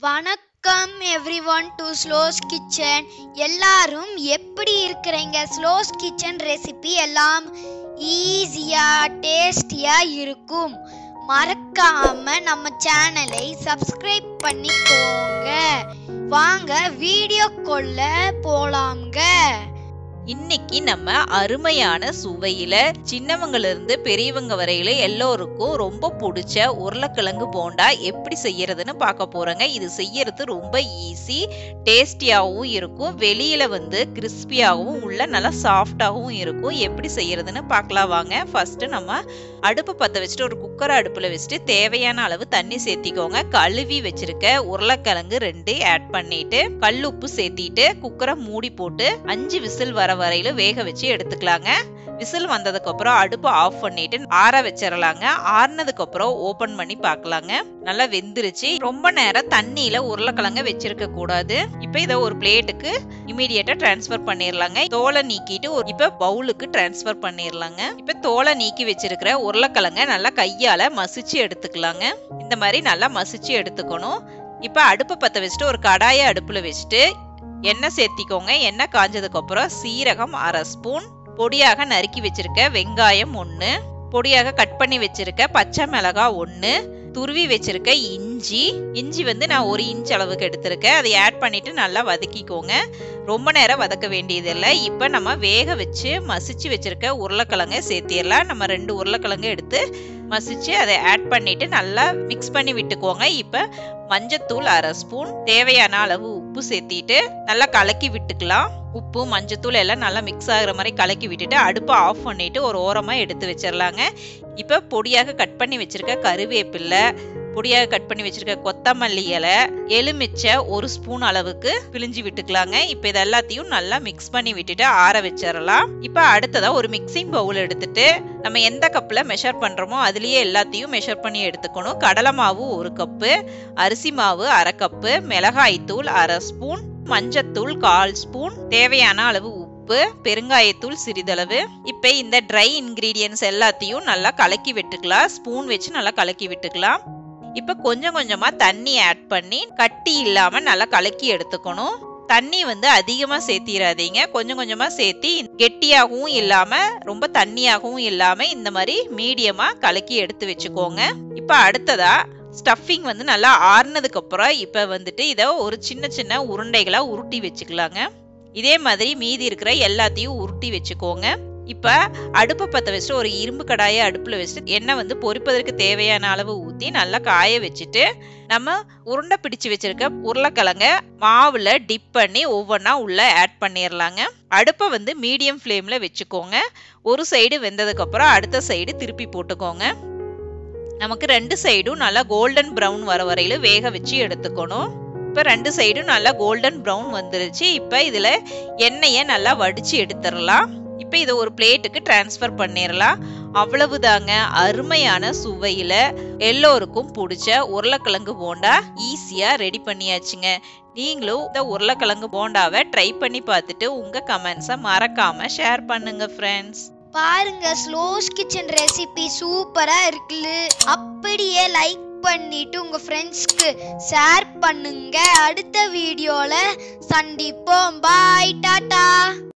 வணக்கம் everyone to Sloss kitchen எல்லாரும் எப்படி இருக்கிறீங்க ஸ்லோஸ் கிச்சன் ரெசிபி எல்லாம் ஈஸியாக டேஸ்டியாக இருக்கும் மறக்காம நம்ம சேனலை சப்ஸ்கிரைப் பண்ணிக்கோங்க வாங்க வீடியோக்குள்ள போலாம்ங்க இன்னைக்கு நம்ம அருமையான சுவையில சின்னவங்கல இருந்து பெரியவங்க வரையில எல்லோருக்கும் ரொம்ப பிடிச்ச உருளைக்கிழங்கு போண்டா எப்படி செய்யறதுன்னு பார்க்க போறோங்க இது செய்யறது ரொம்ப ஈஸி டேஸ்டியாகவும் இருக்கும் வெளியில வந்து கிறிஸ்பியாகவும் உள்ள நல்லா சாஃப்டாகவும் இருக்கும் எப்படி செய்யறதுன்னு பார்க்கலாம் வாங்க ஃபர்ஸ்ட் நம்ம அடுப்பு பற்ற வச்சுட்டு ஒரு குக்கரை அடுப்புல வச்சுட்டு தேவையான அளவு தண்ணி சேர்த்திக்கோங்க கழுவி வச்சிருக்க உருளைக்கிழங்கு ரெண்டு ஆட் பண்ணிட்டு கல்லுப்பு சேர்த்திட்டு குக்கரை மூடி போட்டு அஞ்சு விசில் வர வரையில வேக வச்சு எடுத்துக்கலாங்க விசில் வந்ததுக்கு அப்புறம் அடுப்பு ஆஃப் பண்ணிட்டு ஆற வச்சிடலாங்க ஆறுனதுக்கு அப்புறம் ஓபன் பண்ணி பார்க்கலாங்க நல்லா வெந்துருச்சு ரொம்ப நேரம் தண்ணியில உருளைக்கிழங்க வச்சிருக்க கூடாது இப்போ இதை ஒரு பிளேட்டுக்கு இமீடியட்டா டிரான்ஸ்ஃபர் பண்ணிடலாங்க தோலை நீக்கிட்டு ஒரு- இப்ப பவுலுக்கு டிரான்ஸ்ஃபர் பண்ணிடலாங்க இப்ப தோலை நீக்கி வச்சிருக்கிற உருளைக்கிழங்க நல்லா கையால மசிச்சு எடுத்துக்கலாங்க இந்த மாதிரி நல்லா மசிச்சு எடுத்துக்கணும் இப்ப அடுப்பை பத்த வச்சுட்டு ஒரு கடாயை அடுப்புல வச்சுட்டு எண்ணெய் சேர்த்திக்கோங்க எண்ணெய் காஞ்சதுக்கு அப்புறம் சீரகம் அரை ஸ்பூன் பொடியாக நறுக்கி வச்சிருக்க வெங்காயம் ஒன்று பொடியாக கட் பண்ணி வச்சிருக்க பச்சை மிளகாய் ஒன்று துருவி வச்சிருக்க இஞ்சி இஞ்சி வந்து நான் ஒரு இன்ச் அளவுக்கு எடுத்திருக்கேன் அதை ஆட் பண்ணிட்டு நல்லா வதக்கிக்கோங்க ரொம்ப நேரம் வதக்க வேண்டியதில்லை இப்போ நம்ம வேக வச்சு மசிச்சு வச்சிருக்க உருளைக்கிழங்க சேர்த்திடலாம் நம்ம ரெண்டு உருளைக்கிழங்கு எடுத்து மசிச்சு அதை ஆட் பண்ணிட்டு நல்லா மிக்ஸ் பண்ணி விட்டுக்கோங்க இப்போ மஞ்சத்தூள் அரை ஸ்பூன் தேவையான அளவு உப்பு சேர்த்திட்டு நல்லா கலக்கி விட்டுக்கலாம் உப்பு மஞ்சத்தூள் எல்லாம் நல்லா மிக்ஸ் ஆகுற மாதிரி கலக்கி விட்டுட்டு அடுப்பை ஆஃப் பண்ணிட்டு ஒரு ஓரமா எடுத்து வச்சிடலாங்க இப்போ பொடியாக கட் பண்ணி வச்சிருக்க கருவேப்பில்லை பொடியாக கட் பண்ணி வச்சிருக்க கொத்தமல்லி இலை எலுமிச்சை ஒரு ஸ்பூன் அளவுக்கு பிழிஞ்சு விட்டுக்கலாங்க இப்போ இது எல்லாத்தையும் நல்லா மிக்ஸ் பண்ணி விட்டுட்டு ஆற வச்சிடலாம் இப்போ அடுத்ததா ஒரு மிக்சிங் பவுல் எடுத்துட்டு நம்ம எந்த கப்பில் மெஷர் பண்ணுறோமோ அதுலேயே எல்லாத்தையும் மெஷர் பண்ணி எடுத்துக்கணும் கடலை மாவு ஒரு கப்பு அரிசி மாவு அரை கப்பு மிளகாய்த்தூள் அரை ஸ்பூன் மஞ்சத்தூள் கால் ஸ்பூன் தேவையான அளவு உப்பு பெருங்காயத்தூள் சிறிதளவு இப்போ இந்த ட்ரை இன்கிரீடியன்ஸ் எல்லாத்தையும் நல்லா கலக்கி விட்டுக்கலாம் ஸ்பூன் வச்சு நல்லா கலக்கி விட்டுக்கலாம் இப்போ கொஞ்சம் கொஞ்சமா தண்ணி ஆட் பண்ணி கட்டி இல்லாம நல்லா கலக்கி எடுத்துக்கணும் தண்ணி வந்து அதிகமா சேர்த்திடாதீங்க கொஞ்சம் கொஞ்சமா சேர்த்தி கெட்டியாகவும் இல்லாம ரொம்ப தண்ணியாகவும் இல்லாம இந்த மாதிரி மீடியமா கலக்கி எடுத்து வச்சுக்கோங்க இப்போ அடுத்ததா ஸ்டஃபிங் வந்து நல்லா ஆறுனதுக்கு அப்புறம் இப்போ வந்துட்டு இதை ஒரு சின்ன சின்ன உருண்டைகளா உருட்டி வச்சுக்கலாங்க இதே மாதிரி மீதி இருக்கிற எல்லாத்தையும் உருட்டி வச்சுக்கோங்க இப்போ அடுப்பை பற்ற வச்சுட்டு ஒரு இரும்பு கடாயை அடுப்பில் வச்சுட்டு எண்ணெய் வந்து பொரிப்பதற்கு தேவையான அளவு ஊற்றி நல்லா காய வச்சுட்டு நம்ம உருண்டை பிடிச்சு வச்சிருக்க உருளைக்கிழங்க மாவில் டிப் பண்ணி ஒவ்வொன்றா உள்ள ஆட் பண்ணிடலாங்க அடுப்பை வந்து மீடியம் ஃப்ளேமில் வச்சுக்கோங்க ஒரு சைடு வெந்ததுக்கப்புறம் அடுத்த சைடு திருப்பி போட்டுக்கோங்க நமக்கு ரெண்டு சைடும் நல்லா கோல்டன் ப்ரௌன் வர வரையில வேக வச்சு எடுத்துக்கணும் இப்போ ரெண்டு சைடும் நல்லா கோல்டன் ப்ரௌன் வந்துருச்சு இப்போ இதில் எண்ணெயை நல்லா வடிச்சு எடுத்துடலாம் இப்போ இதை ஒரு பிளேட்டுக்கு டிரான்ஸ்ஃபர் பண்ணிடலாம் அவ்வளவுதாங்க அருமையான சுவையில் எல்லோருக்கும் பிடிச்ச உருளைக்கிழங்கு போண்டா ஈஸியாக ரெடி பண்ணியாச்சுங்க நீங்களும் இந்த உருளைக்கிழங்கு போண்டாவை ட்ரை பண்ணி பார்த்துட்டு உங்கள் கமெண்ட்ஸை மறக்காம ஷேர் பண்ணுங்க ஃப்ரெண்ட்ஸ் பாருங்க ஸ்லோஸ் கிச்சன் ரெசிபி சூப்பரா இருக்குல்ல அப்படியே லைக் பண்ணிட்டு உங்க ஃப்ரெண்ட்ஸ்க்கு ஷேர் பண்ணுங்க அடுத்த வீடியோல சந்திப்போம் பாய் டாடா